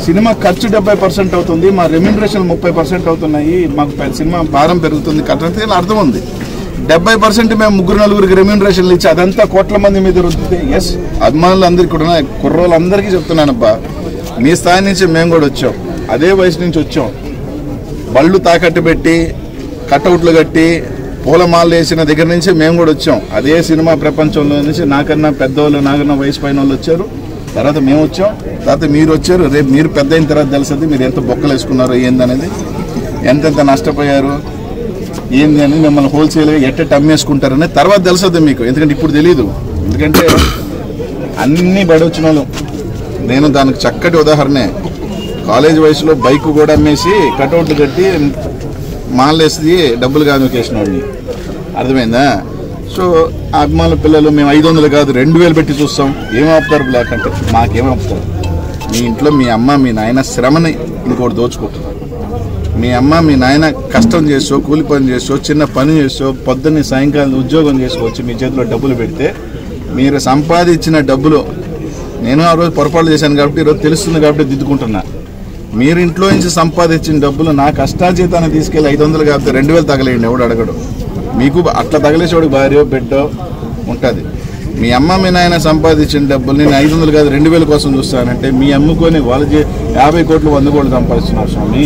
Cinema ఖర్చు డెబ్బై percent అవుతుంది మా రెమ్యూనరేషన్ ముప్పై పర్సెంట్ అవుతున్నాయి మాకు పె- సినిమా భారం పెరుగుతుంది కట్టడానికి ఇలా అర్థం ఉంది డెబ్బై పర్సెంట్ మేము ముగ్గురు నలుగురికి రెమ్యూనరేషన్లు ఇచ్చి అదంతా కోట్ల మంది మీద రుద్దితే ఎస్ అభిమానులందరికీ కూడా కుర్రోళ్ళందరికీ చెప్తున్నానబ్బా మీ స్థాయి నుంచి మేము కూడా వచ్చాం అదే వయసు నుంచి వచ్చాం బళ్ళు తాకట్టు పెట్టి కటౌట్లు కట్టి పూలమాలలు వేసిన దగ్గర నుంచి మేము కూడా వచ్చాం అదే సినిమా ప్రపంచంలో నుంచి నాకన్నా పెద్దవాళ్ళు నాకన్నా వయసు పైన వాళ్ళు వచ్చారు తర్వాత మేము వచ్చాం తర్వాత మీరు వచ్చారు రేపు మీరు పెద్ద అయిన తర్వాత తెలుస్తుంది మీరు ఎంత బొక్కలు వేసుకున్నారో ఏందనేది ఎంతెంత నష్టపోయారు ఏంది అని మిమ్మల్ని హోల్సేల్గా ఎట్టెట్ అమ్మేసుకుంటారని తర్వాత తెలుస్తుంది మీకు ఎందుకంటే ఇప్పుడు తెలియదు ఎందుకంటే అన్నీ బడొచ్చిన వాళ్ళు నేను దానికి చక్కటి ఉదాహరణే కాలేజ్ వయసులో బైక్ కూడా అమ్మేసి కటౌట్లు కట్టి మాలేసి డబ్బులు కానుకేసిన వాడిని అర్థమైందా సో ఆ అభిమానుల పిల్లలు మేము ఐదు వందలు కాదు రెండు వేలు పెట్టి చూస్తాం ఏం ఆపుతారు బ్లాక్ అంటే మాకేం ఆపుతారు మీ ఇంట్లో మీ అమ్మ మీ నాయన శ్రమని ఇంకోటి దోచుకుంటున్నారు మీ అమ్మ మీ నాయన కష్టం చేసో కూలి పని చేసో చిన్న పని చేసో పొద్దున్నే సాయంకాలం ఉద్యోగం చేసుకోవచ్చు మీ చేతిలో డబ్బులు పెడితే మీరు సంపాదించిన డబ్బులు నేను ఆ రోజు పొరపాటు చేశాను కాబట్టి ఈరోజు తెలుస్తుంది కాబట్టి దిద్దుకుంటున్నా మీరు ఇంట్లో నుంచి సంపాదించిన డబ్బులు నా కష్టాజీతాన్ని తీసుకెళ్ళి ఐదు వందలు కాకపోతే రెండు వేలు తగలేయండి ఎవడు అడగడు మీకు అట్లా తగిలేసేవాడికి భార్యో బిడ్డో ఉంటుంది మీ అమ్మ మీ నాయన సంపాదించిన డబ్బులు నేను ఐదు వందలు కాదు రెండు వేల కోసం చూస్తానంటే మీ అమ్ముకొని వాళ్ళు చే- యాభై కోట్లు వంద కోట్లు సంపాదిస్తున్నారు స్వామి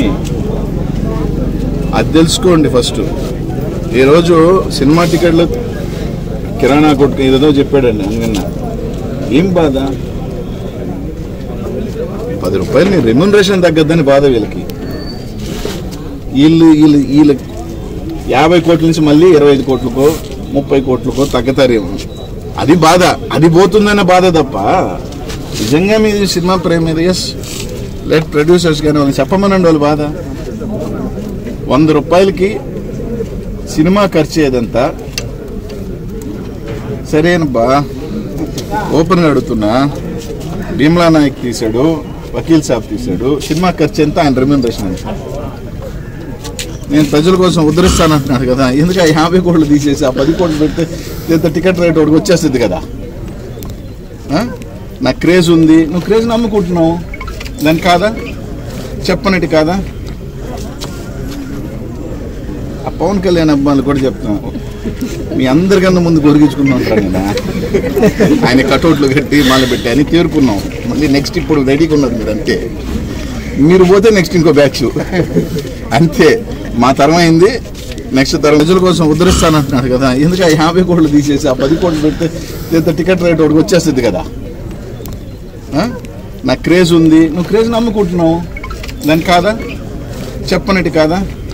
అది తెలుసుకోండి ఫస్ట్ ఈరోజు సినిమా టికెట్లు కిరాణా కొట్టుకు ఏదో చెప్పాడండి అందుకన్నా ఏం బాధ పది రూపాయలు నీ రెమ్యునరేషన్ తగ్గద్దని బాధ వీళ్ళకి వీళ్ళు వీళ్ళు వీళ్ళు యాభై కోట్ల నుంచి మళ్ళీ ఇరవై ఐదు కోట్లకో ముప్పై కోట్లకో తగ్గతారేమో అది బాధ అది పోతుందనే బాధ తప్ప నిజంగా మీ సినిమా ప్రేమ ఎస్ లెట్ ప్రొడ్యూసర్స్ కానీ వాళ్ళని చెప్పమనండి వాళ్ళు బాధ వంద రూపాయలకి సినిమా ఖర్చు ఏదంతా సరేనబ్బా ఓపెన్గా అడుగుతున్నా భీమ్లా నాయక్ తీశాడు వకీల్ సాబ్ తీశాడు సినిమా ఖర్చు ఎంత ఆయన రెమ్యూనరేషన్ ఎంత నేను ప్రజల కోసం ఉద్ధరిస్తానంటున్నాడు కదా ఎందుకు ఆ యాభై కోట్లు తీసేసి ఆ పది కోట్లు పెడితే ఇంత టికెట్ రేట్ ఒకటి వచ్చేస్తుంది కదా ఆ? నాకు క్రేజ్ ఉంది నువ్వు క్రేజ్ నమ్ముకుంటున్నావు దాని కాదా చెప్పనట్టు కాదా ఆ పవన్ కళ్యాణ్ అబ్బాయిలు కూడా చెప్తున్నాను మీ అందరికన్నా ముందు గొరిగించుకుని ఉంటారు కదా ఆయన కటౌట్లు కట్టి మాల పెట్టి అని తేరుకున్నాం మళ్ళీ నెక్స్ట్ ఇప్పుడు రెడీగా ఉన్నది మీరు అంతే మీరు పోతే నెక్స్ట్ ఇంకో బ్యాచ్ అంతే మా తరం అయింది నెక్స్ట్ తరం ప్రజల కోసం ఉద్ధరిస్తానంటున్నాడు కదా ఎందుకు ఆ యాభై కోట్లు తీసేసి ఆ పది కోట్లు పెడితే ఇంత టికెట్ రేట్ ఒకటి వచ్చేస్తుంది కదా ఆ? నాకు క్రేజ్ ఉంది నువ్వు క్రేజ్ నమ్ముకుంటున్నావు దాని కాదా చెప్పనట్టు కాదా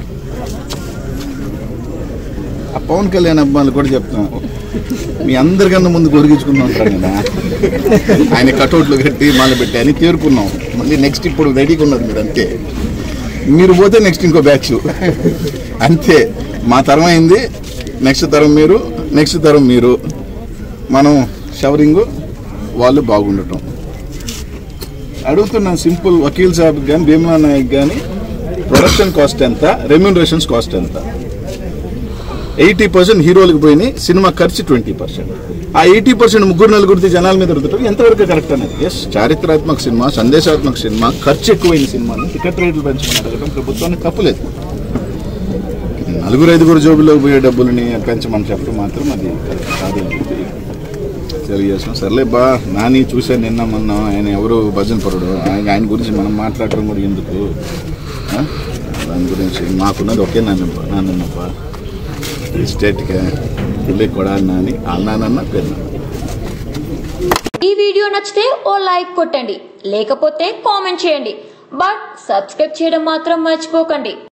ఆ పవన్ కళ్యాణ్ అబ్బాయిలు కూడా చెప్తున్నాను మీ అందరికన్నా ముందు గొరిగించుకుని ఉంటారు కదా ఆయన కటౌట్లు కట్టి మాల పెట్టి అని తేరుకున్నాం మళ్ళీ నెక్స్ట్ ఇప్పుడు రెడీగా ఉన్నది మీరు అంతే మీరు పోతే నెక్స్ట్ ఇంకో బ్యాచ్ అంతే మా తరం అయింది నెక్స్ట్ తరం మీరు నెక్స్ట్ తరం మీరు మనం షవరింగ్ వాళ్ళు బాగుండటం అడుగుతున్నాను సింపుల్ వకీల్ సాబ్ కానీ భీమలా నాయక్ కానీ ప్రొడక్షన్ కాస్ట్ ఎంత రెమ్యూనరేషన్స్ కాస్ట్ ఎంత ఎయిటీ పర్సెంట్ హీరోలకు పోయినాయి సినిమా ఖర్చు ట్వంటీ పర్సెంట్ ఆ ఎయిటీ పర్సెంట్ ముగ్గురు నలుగురిది జనాల మీద రుద్దటం ఎంతవరకు కరెక్ట్ అనేది ఎస్ చారిత్రాత్మక సినిమా సందేశాత్మక సినిమా ఖర్చు ఎక్కువైన సినిమాని టికెట్ రేట్లు పెంచమని అడగడం ప్రభుత్వానికి తప్పులేదు నలుగురు ఐదుగురు జోబులోకి పోయే డబ్బులని పెంచమని చెప్పడం మాత్రం అది కరెక్ట్ కాదని చెప్పి తెలియజేస్తాం సర్లే బా నాని చూశాను నిన్న మొన్న ఆయన ఎవరు భజన పరుడు ఆయన ఆయన గురించి మనం మాట్లాడటం కూడా ఎందుకు ఆ? దాని గురించి మాకున్నది ఒకే నాన్నప్ప నాన్నప్ప ఈ స్టేట్గా పుల్లి కొడాలి నాని అన్నానన్న పెన్న ఈ వీడియో నచ్చితే ఓ లైక్ కొట్టండి లేకపోతే కామెంట్ చేయండి బట్ సబ్స్క్రైబ్ చేయడం మాత్రం మర్చిపోకండి